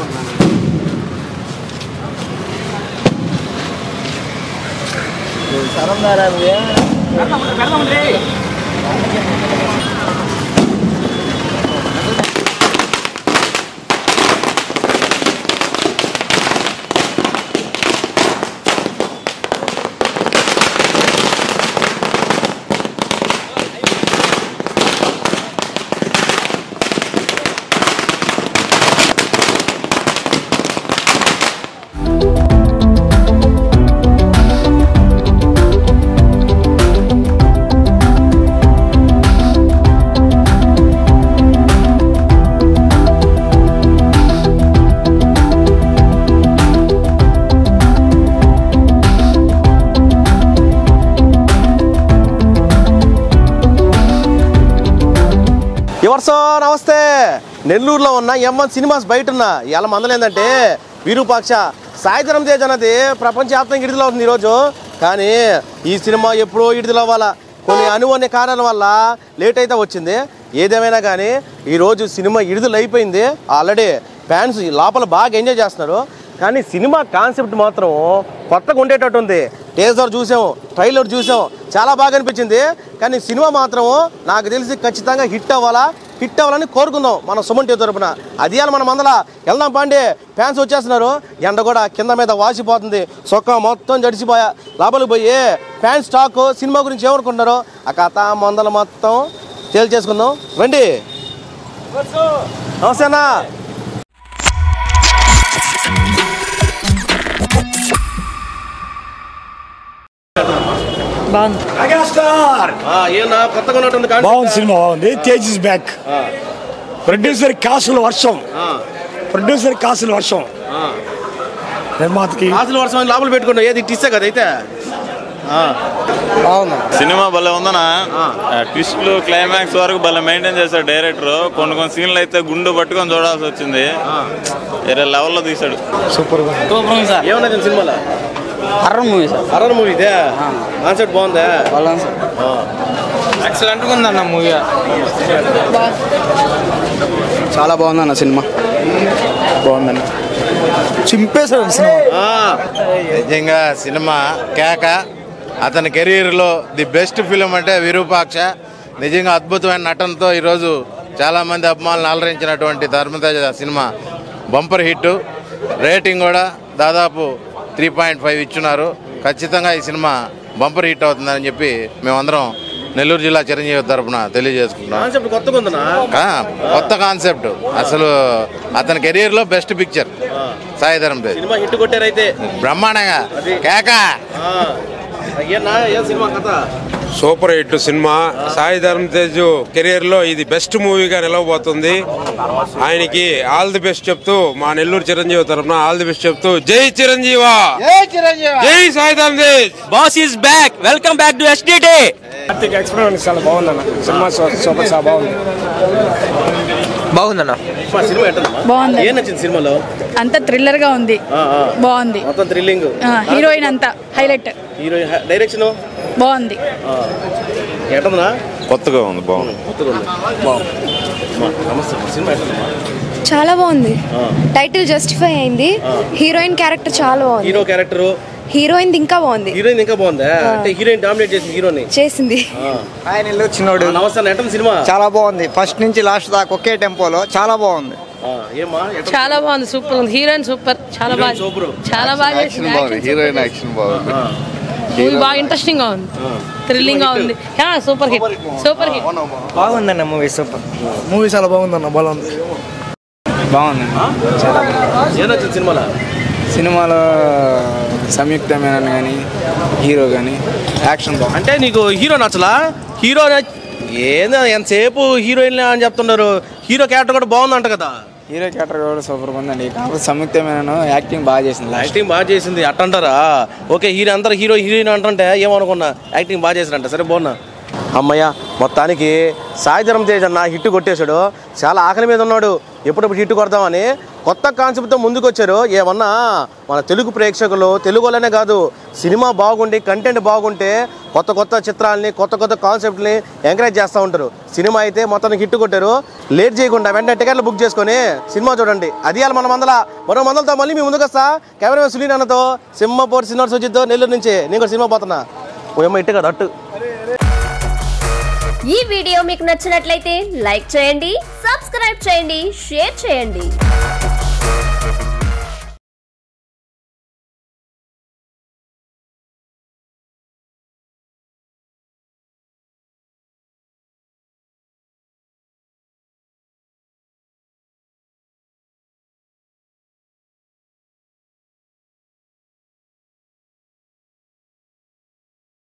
యువర్సో నమస్తే నెల్లూరులో ఉన్న ఎంఎన్ సినిమాస్ బయట ఉన్న ఇవాళ మందలు ఏంటంటే విరూపాక్ష సాయంత్రం తేజ్ అన్నది ప్రపంచవ్యాప్తంగా విడుదల అవుతుంది ఈరోజు కానీ ఈ సినిమా ఎప్పుడో విడుదల అవ్వాలా కొన్ని అనువన్య కారణాల వల్ల లేట్ అయితే వచ్చింది ఏదేమైనా కానీ ఈరోజు సినిమా విడుదల అయిపోయింది ఆల్రెడీ ఫ్యాన్స్ లోపల బాగా ఎంజాయ్ చేస్తున్నారు కానీ సినిమా కాన్సెప్ట్ మాత్రం కొత్తగా ఉండేటట్టు ఉంది టేజర్ చూసాం ట్రైలర్ చూసాం చాలా బాగా అనిపించింది కానీ సినిమా మాత్రం నాకు తెలిసి ఖచ్చితంగా హిట్ అవ్వాలా హిట్ అవ్వాలని కోరుకుందాం మన సుమన్ టీ తరపున అది ఇవాళ మన మందల వెళ్దాం పాండే ఫ్యాన్స్ వచ్చేస్తున్నారు ఎండ కూడా కింద మీద వాసిపోతుంది సొక్క మొత్తం జడిసిపోయా లోపలికి పోయి ఫ్యాన్స్ టాక్ సినిమా గురించి ఏమనుకుంటున్నారు ఆ కథ మందల మొత్తం తేల్చేసుకుందాం రండి నమస్తే అన్నా బాగుంది ఆ, ఏనా కొత్తగా ఉన్నటువంటి కాన్సెప్ట్? బాగుంది సినిమా బాగుంది తేజ్ ఇస్ బ్యాక్ ఆ, ప్రొడ్యూసర్ కాసుల వర్షం ఆ, ప్రొడ్యూసర్ కాసుల వర్షం ఆ. నిర్మాతకి ఆశలు వర్షం అని లోపల పెట్టుకుంటాం ఏది టిస్సే కదా అయితే ఆ, సినిమా భలే ఉందనా ట్విస్ట్లు క్లైమాక్స్ వరకు భలే మెయింటైన్ చేశాడు డైరెక్టర్ కొన్ని కొన్ని సీన్లు అయితే గుండు పట్టుకొని చూడాల్సి వచ్చింది వేరే లెవెల్లో తీశాడు సూపర్ ఉంది సార్ ఏమన్నది సినిమాలో horror movie sir horror movie ఇదే కాన్సెప్ట్ బాగుందా బాగుంది సార్ ఎక్సలెంట్ ఉంది అన్న మూవీ చాలా బాగుంది అన్న సినిమా బాగుందన్న చింపేశాడు సినిమా ఆ, నిజంగా సినిమా కేక అతని కెరీర్లో ది బెస్ట్ ఫిలిం అంటే విరూపాక్ష నిజంగా అద్భుతమైన నటనతో ఈరోజు చాలామంది అభిమానులు అలరించినటువంటి ధర్మతేజ సినిమా బంపర్ హిట్ రేటింగ్ కూడా దాదాపు త్రీ పాయింట్ ఫైవ్ ఇచ్చున్నారు ఖచ్చితంగా ఈ సినిమా బంపర్ హిట్ అవుతుందని చెప్పి మేమందరం నెల్లూరు జిల్లా చిరంజీవి తరపున తెలియజేసుకుంటున్నాం కాన్సెప్ట్ కొత్తగా ఉందనా ఆ, కొత్త కాన్సెప్ట్ అసలు అతని కెరీర్లో బెస్ట్ పిక్చర్ సాయి ధరమ్ తేజ్ సినిమా హిట్ కొట్టారైతే బ్రహ్మాండంగా కేక ఆ, ఏనా ఏ సినిమా కథ సూపర్ హిట్ సినిమా సాయి ధర్మ తేజ్ కెరీర్ లో ఇది బెస్ట్ మూవీగా నిలవబోతుంది ఆయనకి ఆల్ ది బెస్ట్ చెప్తూ మా నెల్లూరు చిరంజీవి తరఫున ఆల్ ది బెస్ట్ చెప్తూ జై చిరంజీవ జై Sai Dharma Tej boss is back welcome back to SDT Karthik experience చాలా బాగుందన్న సినిమా సూపర్ చాలా బాగుంది బాగుందన్న మా సినిమా ఎట్టదమ్మా బాగుంది. ఏం నచ్చింది సినిమాలో అంత థ్రిల్లర్ గా ఉంది ఆ, ఆ. బాగుంది మొత్తం థ్రిల్లింగ్ ఆ, హీరోయిన్ అంతా హైలైట్ హీరో డైరెక్షన్ బాగుంది ఎట్టదనా కొత్తగా ఉంది బాగుంది కొత్తగా ఉంది అమ్మా, నమస్తే అమ్మా. సినిమా ఎట్టదమ్మా చాలా బాగుంది టైటిల్ జస్టిఫై అయింది హీరోయిన్ క్యారెక్టర్ చాలా బాగుంది హీరో క్యారెక్టర్ హీరోయిన్ ఇంకా బాగుంది హీరోయిన్ ఇంకా బాగుందా అంటే హీరోయిన్ డామినేట్ చేసింది హీరోని చేసింది ఆయన వచ్చినోడు నమస్తే అన్న ఎట్టది సినిమా చాలా బాగుంది ఫస్ట్ నుంచి లాస్ట్ దాకా ఒకే టెంపోలో చాలా బాగుంది ఆ, ఏమ్మా ఎట్టది? చాలా బాగుంది సూపర్ ఉంది హీరోయిన్ సూపర్ చాలా బాగా హీరోయిన్ సూపర్. చాలా బాగా చేసింది హీరోయిన్ యాక్షన్ బాగుంది ఆ, మూవీ బాగా ఇంట్రెస్టింగ్ గా ఉంది థ్రిల్లింగ్ గా ఉంది సూపర్ హిట్ సూపర్ హిట్ బాగుందన్న మూవీ సూపర్ మూవీ చాలా బాగుందన్న బాగుంది బాగుంది ఏం నచ్చింది సినిమాలో సినిమాలో సంయుక్త మేనన్ కానీ హీరో కానీ యాక్షన్ బాగుంది అంటే నీకు హీరో నచ్చలా హీరో నచ్- ఏందో ఎంతసేపు హీరోయిన్ అని చెప్తున్నారు హీరో క్యారెక్టర్ కూడా బాగుందంట కదా హీరో క్యారెక్టర్ కూడా సూపర్ ఉందండి కాకపోతే సంయుక్త మేనన్ యాక్టింగ్ బాగా చేసింది లాస్ట్ యాక్టింగ్ బాగా చేసింది అట్టంటారా ఓకే హీరో అందరు హీరో హీరోయిన్ అంటుంటే ఏమనుకున్నా యాక్టింగ్ బాగా చేసినంట సరే బాగున్నా అమ్మయ్య మొత్తానికి సాయి ధరం తేజ్ అన్న హిట్ కొట్టేశాడు చాలా ఆకలి మీద ఉన్నాడు ఎప్పుడప్పుడు హిట్ కొడదామని కొత్త కాన్సెప్ట్తో ముందుకు వచ్చారు ఏమన్నా మన తెలుగు ప్రేక్షకులు తెలుగు వాళ్ళనే కాదు సినిమా బాగుండి కంటెంట్ బాగుంటే కొత్త కొత్త చిత్రాలని కొత్త కొత్త కాన్సెప్ట్ని ఎంకరేజ్ చేస్తూ ఉంటారు సినిమా అయితే మొత్తానికి హిట్ కొట్టారు లేట్ చేయకుండా వెంటనే టికెట్లు బుక్ చేసుకొని సినిమా చూడండి అది ఇవాళ మన మందల మరో మందలతో మళ్ళీ మీ ముందుకు వస్తా కెమెరా సునీల్ అన్నతో సింహపూర్ సినిమా సుజిత్తో నెల్లూరు నుంచి నేను కూడా సినిమా పోతున్నా ఓయమ్మ ఇట్టు కదా అట్టు ఈ వీడియో మీకు నచ్చినట్లయితే లైక్ చేయండి సబ్స్క్రైబ్ చేయండి షేర్ చేయండి